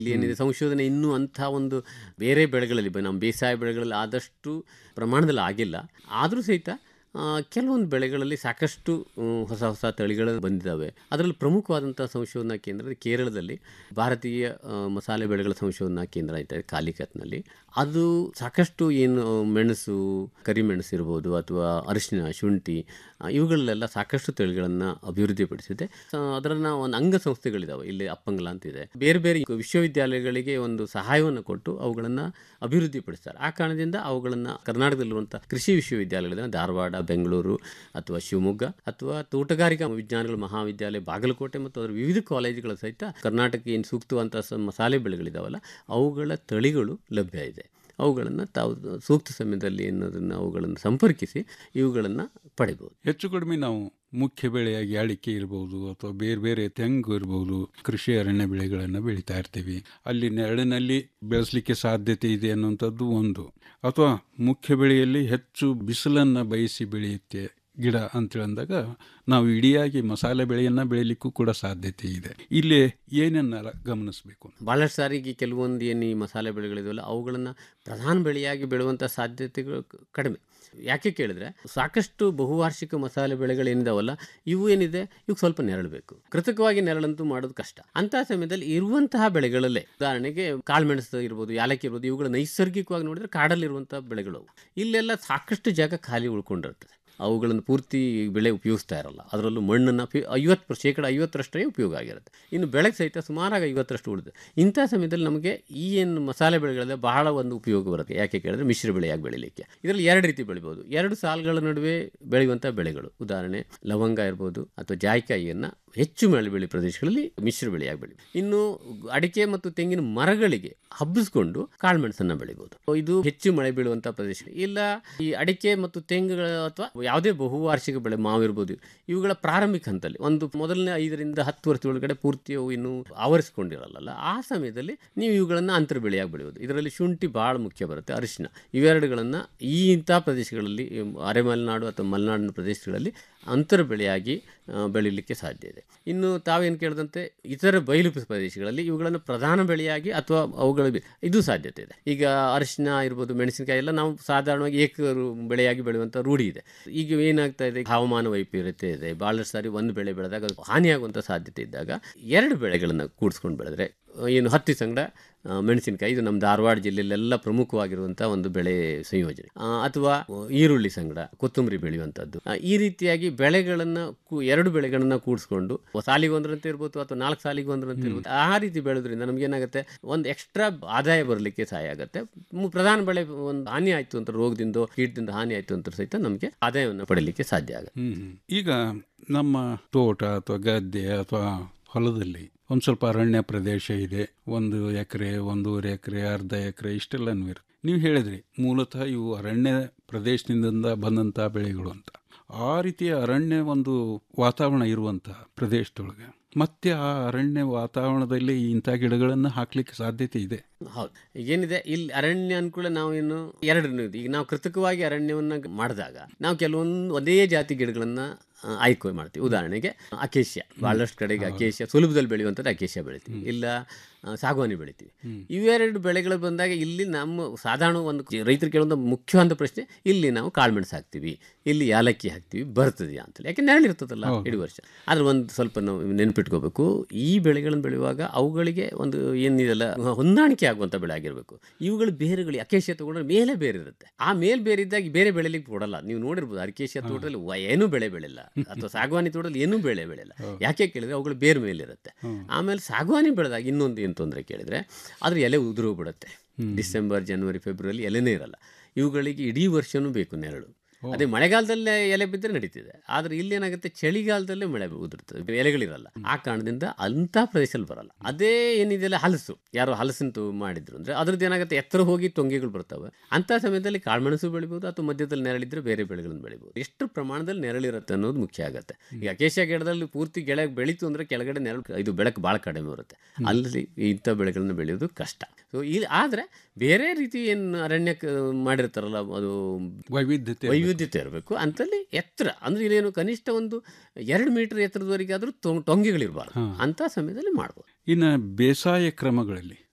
ಇಲ್ಲಿ ಏನಿದೆ ಸಂಶೋಧನೆ ಇನ್ನೂ ಅಂಥ ಒಂದು ಬೇರೆ ಬೆಳೆಗಳಲ್ಲಿ ಬ- ನಮ್ಮ ಬೇಸಾಯ ಬೆಳೆಗಳಲ್ಲಿ ಆದಷ್ಟು ಪ್ರಮಾಣದಲ್ಲಿ ಆಗಿಲ್ಲ ಆದರೂ ಸಹಿತ ಆ, ಕೆಲವೊಂದು ಬೆಳೆಗಳಲ್ಲಿ ಸಾಕಷ್ಟು ಹ್ಮ್, ಹೊಸ ಹೊಸ ತಳಿಗಳು ಬಂದಿದ್ದಾವೆ ಅದರಲ್ಲಿ ಪ್ರಮುಖವಾದಂಥ ಸಂಶೋಧನಾ ಕೇಂದ್ರ ಕೇರಳದಲ್ಲಿ ಭಾರತೀಯ ಆ, ಮಸಾಲೆ ಬೆಳೆಗಳ ಸಂಶೋಧನಾ ಕೇಂದ್ರ ಐತೆ ಕಾಲಿಕತ್ನಲ್ಲಿ ಅದು ಸಾಕಷ್ಟು ಏನು ಮೆಣಸು ಕರಿಮೆಣಸು ಇರ್ಬೋದು ಅಥವಾ ಅರಿಶಿನ ಶುಂಠಿ ಆ, ಇವುಗಳಲ್ಲೆಲ್ಲ ಸಾಕಷ್ಟು ತಳಿಗಳನ್ನು ಅಭಿವೃದ್ಧಿಪಡಿಸಿದೆ ಅದರನ್ನ ಒಂದು ಅಂಗಸಂಸ್ಥೆಗಳಿದಾವೆ ಇಲ್ಲಿ ಅಪ್ಪಂಗಲ ಅಂತಿದೆ ಬೇರೆ ಬೇರೆ ವಿಶ್ವವಿದ್ಯಾಲಯಗಳಿಗೆ ಒಂದು ಸಹಾಯವನ್ನು ಕೊಟ್ಟು ಅವುಗಳನ್ನು ಅಭಿವೃದ್ಧಿಪಡಿಸ್ತಾರೆ ಆ ಕಾರಣದಿಂದ ಅವುಗಳನ್ನು ಕರ್ನಾಟಕದಲ್ಲಿರುವಂಥ ಕೃಷಿ ವಿಶ್ವವಿದ್ಯಾಲಯಗಳಿಂದ ಧಾರವಾಡ ಬೆಂಗಳೂರು ಅಥವಾ ಶಿವಮೊಗ್ಗ ಅಥವಾ ತೋಟಗಾರಿಕಾ ವಿಜ್ಞಾನಗಳ ಮಹಾವಿದ್ಯಾಲಯ ಬಾಗಲಕೋಟೆ ಮತ್ತು ಅದರ ವಿವಿಧ ಕಾಲೇಜುಗಳ ಸಹಿತ ಕರ್ನಾಟಕಕ್ಕೆ ಏನು ಸೂಕ್ತವಂಥ ಸ ಮಸಾಲೆ ಬೆಳೆಗಳಿದಾವಲ್ಲ ಅವುಗಳ ತಳಿಗಳು ಲಭ್ಯ ಇದೆ ಅವುಗಳನ್ನು ತಾವು ಸೂಕ್ತ ಸಮಯದಲ್ಲಿ ಅನ್ನೋದನ್ನು ಅವುಗಳನ್ನು ಸಂಪರ್ಕಿಸಿ ಇವುಗಳನ್ನು ಪಡಿಬೋದು ಹೆಚ್ಚು ಕಡಿಮೆ ನಾವು ಮುಖ್ಯ ಬೆಳೆಯಾಗಿ ಅಡಿಕೆ ಇರ್ಬೋದು ಅಥವಾ ಬೇರೆ ಬೇರೆ ತೆಂಗು ಇರ್ಬೋದು ಕೃಷಿ ಅರಣ್ಯ ಬೆಳೆಗಳನ್ನು ಬೆಳೀತಾ ಇರ್ತೀವಿ ಅಲ್ಲಿ ನೆರಳಿನಲ್ಲಿ ಬೆಳೆಸಲಿಕ್ಕೆ ಸಾಧ್ಯತೆ ಇದೆ ಅನ್ನುವಂಥದ್ದು ಒಂದು ಅಥವಾ ಮುಖ್ಯ ಬೆಳೆಯಲ್ಲಿ ಹೆಚ್ಚು ಬಿಸಿಲನ್ನು ಬಯಸಿ ಬೆಳೆಯುತ್ತೆ ಗಿಡ ಅಂತೇಳಿ ಅಂದಾಗ ನಾವು ಇಡಿಯಾಗಿ ಮಸಾಲೆ ಬೆಳೆಯನ್ನು ಬೆಳೀಲಿಕ್ಕೂ ಕೂಡ ಸಾಧ್ಯತೆ ಇದೆ ಇಲ್ಲಿ ಏನನ್ನ ಗಮನಿಸಬೇಕು ಭಾಳಷ್ಟು ಸಾರಿಗೆ ಕೆಲವೊಂದು ಏನು ಈ ಮಸಾಲೆ ಬೆಳೆಗಳಿದಾವಲ್ಲ ಅವುಗಳನ್ನು ಪ್ರಧಾನ ಬೆಳೆಯಾಗಿ ಬೆಳೆಯುವಂಥ ಸಾಧ್ಯತೆಗಳು ಕ- ಕಡಿಮೆ ಯಾಕೆ ಕೇಳಿದ್ರೆ ಸಾಕಷ್ಟು ಬಹುವಾರ್ಷಿಕ ಮಸಾಲೆ ಬೆಳೆಗಳೇನಿದಾವಲ್ಲ ಇವು ಏನಿದೆ ಇವು ಸ್ವಲ್ಪ ನೆರಳಬೇಕು ಕೃತಕವಾಗಿ ನೆರಳಂತೂ ಮಾಡೋದು ಕಷ್ಟ ಅಂತಹ ಸಮಯದಲ್ಲಿ ಇರುವಂತಹ ಬೆಳೆಗಳಲ್ಲೇ ಉದಾಹರಣೆಗೆ ಕಾಳುಮೆಣಸು ಇರ್ಬೋದು ಯಾಲಕ್ಕಿ ಇರ್ಬೋದು ಇವುಗಳು ನೈಸರ್ಗಿಕವಾಗಿ ನೋಡಿದ್ರೆ ಕಾಡಲ್ಲಿರುವಂತಹ ಬೆಳೆಗಳು ಅವು. ಇಲ್ಲೆಲ್ಲ ಸಾಕಷ್ಟು ಜಾಗ ಖಾಲಿ ಉಳ್ಕೊಂಡಿರ್ತದೆ ಅವುಗಳನ್ನು ಪೂರ್ತಿ ಬೆಳೆ ಉಪಯೋಗಿಸ್ತಾ ಇರಲ್ಲ ಅದರಲ್ಲೂ ಮಣ್ಣನ್ನು ಐವತ್ತು ಶೇಕಡ ಐವತ್ತರಷ್ಟೇ ಉಪಯೋಗ ಆಗಿರುತ್ತೆ ಇನ್ನು ಬೆಳೆಗೆ ಸಹಿತ ಸುಮಾರಾಗಿ ಐವತ್ತರಷ್ಟು ಉಳಿದು ಇಂಥ ಸಮಯದಲ್ಲಿ ನಮಗೆ ಈ ಏನು ಮಸಾಲೆ ಬೆಳೆಗಳಿದೆ ಬಹಳ ಒಂದು ಉಪಯೋಗ ಬರುತ್ತೆ ಯಾಕೆ ಕೇಳಿದ್ರೆ ಮಿಶ್ರ ಬೆಳೆಯಾಗಿ ಬೆಳಿಲಿಕ್ಕೆ ಇದರಲ್ಲಿ ಎರಡು ರೀತಿ ಬೆಳಿಬೋದು ಎರಡು ಸಾಲುಗಳ ನಡುವೆ ಬೆಳೆಯುವಂಥ ಬೆಳೆಗಳು ಉದಾಹರಣೆ ಲವಂಗ ಇರ್ಬೋದು ಅಥವಾ ಜಾಯಿಕಾಯಿಯನ್ನು ಹೆಚ್ಚು ಮಳೆ ಬೆಳೆ ಪ್ರದೇಶಗಳಲ್ಲಿ ಮಿಶ್ರ ಬೆಳೆಯಾಗಿ ಬೆಳಿ ಇನ್ನು ಅಡಿಕೆ ಮತ್ತು ತೆಂಗಿನ ಮರಗಳಿಗೆ ಹಬ್ಬಿಸ್ಕೊಂಡು ಕಾಳುಮೆಣಸನ್ನು ಬೆಳಿಬೋದು ಇದು ಹೆಚ್ಚು ಮಳೆ ಬೀಳುವಂಥ ಪ್ರದೇಶ ಇಲ್ಲ ಈ ಅಡಿಕೆ ಮತ್ತು ತೆಂಗುಗಳ ಅಥವಾ ಯಾವುದೇ ಬಹುವಾರ್ಷಿಕ ಬೆಳೆ ಮಾವಿರ್ಬೋದು ಇವುಗಳ ಪ್ರಾರಂಭಿಕ ಹಂತದಲ್ಲಿ ಒಂದು ಮೊದಲನೇ ಐದರಿಂದ ಹತ್ತು ವರ್ಷದ ಒಳಗಡೆ ಪೂರ್ತಿ ಅವು ಇನ್ನು ಆವರಿಸ್ಕೊಂಡಿರಲ್ಲ ಆ ಸಮಯದಲ್ಲಿ ನೀವು ಇವುಗಳನ್ನು ಅಂತರ ಬೆಳೆಯಾಗಿ ಬೆಳೆಯೋದು ಇದರಲ್ಲಿ ಶುಂಠಿ ಭಾಳ ಮುಖ್ಯ ಬರುತ್ತೆ ಅರಿಶಿನ ಇವೆರಡುಗಳನ್ನು ಈ ಇಂಥ ಪ್ರದೇಶಗಳಲ್ಲಿ ಈ ಅರೆ ಮಲೆನಾಡು ಅಥವಾ ಮಲೆನಾಡಿನ ಪ್ರದೇಶಗಳಲ್ಲಿ ಅಂತರ ಬೆಳೆಯಾಗಿ ಆ, ಬೆಳೀಲಿಕ್ಕೆ ಸಾಧ್ಯ ಇದೆ ಇನ್ನು ತಾವೇನು ಕೇಳಿದಂತೆ ಇತರ ಬಯಲು ಪ್ರದೇಶಗಳಲ್ಲಿ ಇವುಗಳನ್ನು ಪ್ರಧಾನ ಬೆಳೆಯಾಗಿ ಅಥವಾ ಅವುಗಳ ಬೆ- ಇದು ಸಾಧ್ಯತೆ ಇದೆ ಈಗ ಅರಿಶಿನ ಇರ್ಬೋದು ಮೆಣಸಿನಕಾಯಿ ಎಲ್ಲ ನಾವು ಸಾಧಾರಣವಾಗಿ ಏಕ ರು- ಬೆಳೆಯಾಗಿ ಬೆಳೆಯುವಂಥ ರೂಢಿ ಇದೆ ಈಗ ಏನಾಗ್ತಾ ಇದೆ ಹವಾಮಾನ ವೈಪರೀತ್ಯ ಇದೆ ಭಾಳಷ್ಟು ಸಾರಿ ಒಂದು ಬೆಳೆ ಬೆಳೆದಾಗ ಅದು ಹಾನಿಯಾಗುವಂಥ ಸಾಧ್ಯತೆ ಇದ್ದಾಗ ಎರಡು ಬೆಳೆಗಳನ್ನು ಕೂಡಿಸ್ಕೊಂಡು ಬೆಳೆದ್ರೆ ಆ, ಏನು ಹತ್ತಿ ಸಂಗಡ ಆ, ಮೆಣಸಿನಕಾಯಿ ಇದು ನಮ್ಮ ಧಾರವಾಡ ಜಿಲ್ಲೆಯಲ್ಲೆಲ್ಲ ಪ್ರಮುಖವಾಗಿರುವಂಥ ಒಂದು ಬೆಳೆ ಸಂಯೋಜನೆ ಆ, ಅಥವಾ ಈರುಳ್ಳಿ ಸಂಗಡ ಕೊತ್ತಂಬರಿ ಬೆಳೆಯುವಂಥದ್ದು ಆ, ಈ ರೀತಿಯಾಗಿ ಬೆಳೆಗಳನ್ನು ಕು- ಎರಡು ಬೆಳೆಗಳನ್ನು ಕೂಡಿಸ್ಕೊಂಡು ಸಾಲಿಗೆ ಒಂದರಂತೆ ಇರ್ಬೋದು ಅಥವಾ ನಾಲ್ಕು ಸಾಲಿಗೆ ಒಂದರಂತೆ ಇರ್ಬೋದು ಆ ರೀತಿ ಬೆಳೆದ್ರಿಂದ ನಮಗೇನಾಗುತ್ತೆ ಒಂದು ಎಕ್ಸ್ಟ್ರಾ ಆದಾಯ ಬರಲಿಕ್ಕೆ ಸಹಾಯ ಆಗುತ್ತೆ ಮು- ಪ್ರಧಾನ ಬೆಳೆ ಒಂದು ಹಾನಿ ಆಯಿತು ಅಂತ ರೋಗದಿಂದ ಕೀಟದಿಂದ ಹಾನಿ ಆಯಿತು ಅಂತ ಸಹಿತ ನಮಗೆ ಆದಾಯವನ್ನು ಪಡೀಲಿಕ್ಕೆ ಸಾಧ್ಯ ಆಗುತ್ತೆ ಹ್ಮ್ ಹ್ಮ್. ಈಗ ನಮ್ಮ ತೋಟ ಅಥವಾ ಗದ್ದೆ ಅಥವಾ ಹೊಲದಲ್ಲಿ ಒಂದು ಸ್ವಲ್ಪ ಅರಣ್ಯ ಪ್ರದೇಶ ಇದೆ ಒಂದು ಎಕರೆ ಒಂದೂವರೆ ಎಕರೆ ಅರ್ಧ ಎಕರೆ ಇಷ್ಟೆಲ್ಲನೂ ಇರುತ್ತೆ ನೀವು ಹೇಳಿದ್ರಿ ಮೂಲತಃ ಇವು ಅರಣ್ಯ ಪ್ರದೇಶದಿಂದ ಬಂದಂಥ ಬೆಳೆಗಳು ಅಂತ ಆ ರೀತಿಯ ಅರಣ್ಯ ಒಂದು ವಾತಾವರಣ ಇರುವಂಥ ಪ್ರದೇಶದೊಳಗೆ ಮತ್ತೆ ಆ ಅರಣ್ಯ ವಾತಾವರಣದಲ್ಲಿ ಇಂಥ ಗಿಡಗಳನ್ನು ಹಾಕ್ಲಿಕ್ಕೆ ಸಾಧ್ಯತೆ ಇದೆ ಹೌದು ಏನಿದೆ ಇಲ್ಲಿ ಅರಣ್ಯ ಅನುಕೂಲ ನಾವು ಏನು ಎರಡು ಇದೆ ಈಗ ನಾವು ಕೃತಕವಾಗಿ ಅರಣ್ಯವನ್ನು ಮಾಡಿದಾಗ ನಾವು ಕೆಲವೊಂದು ಒಂದೇ ಜಾತಿ ಗಿಡಗಳನ್ನು ಆ, ಆಯ್ಕೆ ಮಾಡ್ತೀವಿ ಉದಾಹರಣೆಗೆ ಅಕೇಶಿಯ ಭಾಳಷ್ಟು ಕಡೆಗೆ ಅಕೇಶಿಯ ಸುಲಭದಲ್ಲಿ ಬೆಳೆಯುವಂಥದ್ದು ಅಕೇಶಿಯ ಬೆಳಿತೀವಿ ಇಲ್ಲ ಆ, ಸಾಗುವಾನಿ ಬೆಳಿತೀವಿ ಇವೆರಡು ಬೆಳೆಗಳು ಬಂದಾಗ ಇಲ್ಲಿ ನಮ್ಮ ಸಾಧಾರಣ ಒಂದು ರೈತರು ಕೇಳುವಂಥ ಮುಖ್ಯವಾದ ಪ್ರಶ್ನೆ ಇಲ್ಲಿ ನಾವು ಕಾಳುಮೆಣಸು ಹಾಕ್ತೀವಿ ಇಲ್ಲಿ ಯಾಲಕ್ಕಿ ಹಾಕ್ತೀವಿ ಬರ್ತದೆಯಾ ಅಂತೇಳಿ ಯಾಕೆ ನೆರಳಿರ್ತದಲ್ಲ ಇಡೀ ವರ್ಷ ಆದ್ರೆ ಒಂದು ಸ್ವಲ್ಪ ನಾವು ನೆನಪಿಟ್ಕೋಬೇಕು ಈ ಬೆಳೆಗಳನ್ನು ಬೆಳೆಯುವಾಗ ಅವುಗಳಿಗೆ ಒಂದು ಏನಿದೆಲ್ಲ ಹೊಂದಾಣಿಕೆ ಆಗುವಂಥ ಬೆಳೆ ಆಗಿರಬೇಕು ಇವುಗಳು ಬೇರುಗಳು ಅಕೇಶಿಯ ತಗೊಂಡ್ರೆ ಮೇಲೆ ಬೇರೆ ಇರುತ್ತೆ ಆ ಮೇಲ್ ಬೇರೆ ಇದ್ದಾಗ ಬೇರೆ ಬೆಳೆಲಿಕ್ಕೆ ಕೊಡಲ್ಲ ನೀವು ನೋಡಿರ್ಬೋದು ಅಕೇಶಿಯ ತೋಟದಲ್ಲಿ ವ- ಏನೂ ಬೆಳೆ ಬೆಳೆಲ್ಲ ಅಥವಾ ಸಾಗುವಾನಿ ತೋಟದಲ್ಲಿ ಏನೂ ಬೆಳೆ ಬೆಳೆಯಲ್ಲ ಯಾಕೆ ಕೇಳಿದ್ರೆ ಅವುಗಳು ಬೇರೆ ಮೇಲೆ ಇರುತ್ತೆ ಆಮೇಲೆ ಸಾಗುವಾನಿ ಬೆಳೆದಾಗ ಇನ್ನೊಂದು ಏನು ತೊಂದರೆ ಕೇಳಿದ್ರೆ ಅದ್ರ ಎಲೆ ಉದುರು ಬಿಡುತ್ತೆ ಡಿಸೆಂಬರ್ ಜನವರಿ ಫೆಬ್ರವರಿ ಎಲೆನೇ ಇರಲ್ಲ ಇವುಗಳಿಗೆ ಇಡೀ ವರ್ಷನೂ ಬೇಕು ನೆರಳು ಅದೇ ಮಳೆಗಾಲದಲ್ಲೇ ಎಲೆ ಬಿದ್ದರೆ ನಡೀತಿದೆ ಆದರೆ ಇಲ್ಲಿ ಏನಾಗುತ್ತೆ ಚಳಿಗಾಲದಲ್ಲೇ ಮಳೆ ಉದುರ್ತದೆ ಎಲೆಗಳಿರಲ್ಲ ಆ ಕಾರಣದಿಂದ ಅಂಥ ಪ್ರದೇಶದಲ್ಲಿ ಬರಲ್ಲ ಅದೇ ಏನಿದೆಯಲ್ಲ ಹಲಸು ಯಾರೋ ಹಲಸಿನ ತು ಮಾಡಿದ್ರು ಅಂದರೆ ಅದ್ರದ್ದು ಏನಾಗುತ್ತೆ ಎತ್ತರ ಹೋಗಿ ತೊಂಗೆಗಳು ಬರ್ತವೆ ಅಂಥ ಸಮಯದಲ್ಲಿ ಕಾಳುಮೆಣಸು ಬೆಳಿಬೋದು ಅಥವಾ ಮಧ್ಯದಲ್ಲಿ ನೆರಳಿದ್ರೆ ಬೇರೆ ಬೆಳೆಗಳನ್ನು ಬೆಳಿಬೋದು ಎಷ್ಟು ಪ್ರಮಾಣದಲ್ಲಿ ನೆರಳಿರುತ್ತೆ ಅನ್ನೋದು ಮುಖ್ಯ ಆಗುತ್ತೆ ಈಗ ಅಕೇಶ ಗಿಡದಲ್ಲಿ ಪೂರ್ತಿ ಗೆಳೆ ಬೆಳೀತು ಅಂದರೆ ಕೆಳಗಡೆ ನೆರಳು ಇದು ಬೆಳಕು ಭಾಳ ಕಡಿಮೆ ಬರುತ್ತೆ ಅಲ್ಲಿ ಇಂಥ ಬೆಳೆಗಳನ್ನು ಬೆಳೆಯೋದು ಕಷ್ಟ ಸೊ ಇಲ್ಲಿ ಆದರೆ ಬೇರೆ ರೀತಿ ಏನು ಅರಣ್ಯಕ್ಕೆ ಮಾಡಿರ್ತಾರಲ್ಲ ಅದು ವೈವಿಧ್ಯತೆ ವೈವಿಧ್ಯತೆ ಇರಬೇಕು ಅಂತಲ್ಲಿ ಎತ್ತರ ಅಂದ್ರೆ ಇಲ್ಲೇನು ಕನಿಷ್ಠ ಒಂದು ಎರಡು ಮೀಟರ್ ಎತ್ತರದವರೆಗೆ ಆದರೂ ತೊಂಗೆಗಳಿರಬಾರ್ದು ಅಂಥ ಸಮಯದಲ್ಲಿ ಮಾಡ್ಬೋದು ಇನ್ನು ಬೇಸಾಯ ಕ್ರಮಗಳಲ್ಲಿ